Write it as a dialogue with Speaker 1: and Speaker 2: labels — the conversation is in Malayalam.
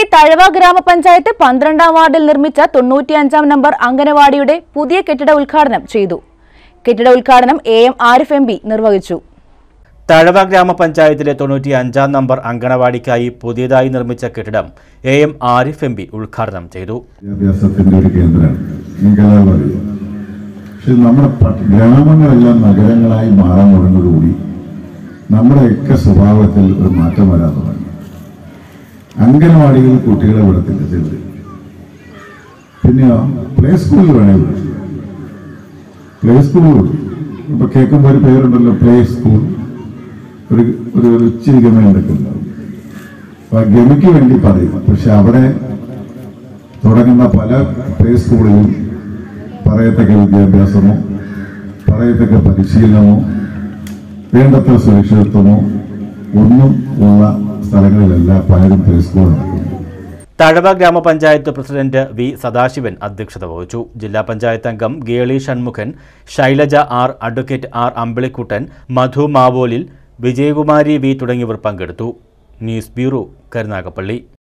Speaker 1: തഴവ ഗ്രാമപഞ്ചായത്ത് പന്ത്രണ്ടാം വാർഡിൽ നിർമ്മിച്ച തൊണ്ണൂറ്റിയഞ്ചാം നമ്പർ അംഗനവാടിയുടെ പുതിയ കെട്ടിട ഉദ്ഘാടനം ചെയ്തു കെട്ടിട ഉദ്ഘാടനം A M Arif M P നിർവഹിച്ചു
Speaker 2: തഴവ ഗ്രാമപഞ്ചായത്തിലെ തൊണ്ണൂറ്റി അഞ്ചാം നമ്പർ അങ്കണവാടിക്കായി പുതിയതായി നിർമ്മിച്ച കെട്ടിടം A M Arif M P ഉദ്ഘാടനം ചെയ്തു
Speaker 3: വിദ്യാഭ്യാസത്തിന്റെ ഒരു കേന്ദ്രമാണ് നിങ്ങൾക്കെല്ലാം അറിയാം പക്ഷെ നമ്മുടെ പട്ട- ഗ്രാമങ്ങളെല്ലാം നഗരങ്ങളായി മാറാൻ തുടങ്ങിയതോടുകൂടി നമ്മുടെയൊക്കെ സ്വഭാവത്തിൽ ഒരു മാറ്റം വരാൻ തുടങ്ങി അംഗനവാടികളിൽ കുട്ടികളെ വിടത്തില്ല ചെറുത് പിന്നെ പ്ലേ സ്കൂളിൽ വേണേ വിടും പ്ലേ സ്കൂളിൽ വിടും ഇപ്പൊ കേൾക്കുമ്പോൾ ഒരു പേരുണ്ടല്ലോ പ്ലേ സ്കൂൾ ഒരു ഒരു ഒരു ഇച്ചിരി ഗമയുണ്ടൊക്കെ ഉണ്ടാവും അപ്പൊ ആ ഗമിക്ക് വേണ്ടി പറയും പക്ഷെ അവിടെ തുടങ്ങുന്ന പല പ്ലേ സ്കൂളിലും പറയത്തക്ക വിദ്യാഭ്യാസമോ പറയത്തക്ക പരിശീലനമോ വേണ്ടത്ര സുരക്ഷിതത്വമോ ഒന്നും ഉള്ള സ്ഥലങ്ങളിലല്ല പലരും പ്ലേ സ്കൂൾ നടക്കുന്നത്
Speaker 2: തഴവ ഗ്രാമപഞ്ചായത്ത് പ്രസിഡന്റ് വി സദാശിവൻ അധ്യക്ഷത വഹിച്ചു ജില്ലാ പഞ്ചായത്ത് അംഗം Geli Shanmughan Shailaja R advocate R Ambilikuttan Madhu Mavolil Vijayakumari V തുടങ്ങിയവർ പങ്കെടുത്തു ന്യൂസ് ബ്യൂറോ കരുനാഗപ്പള്ളി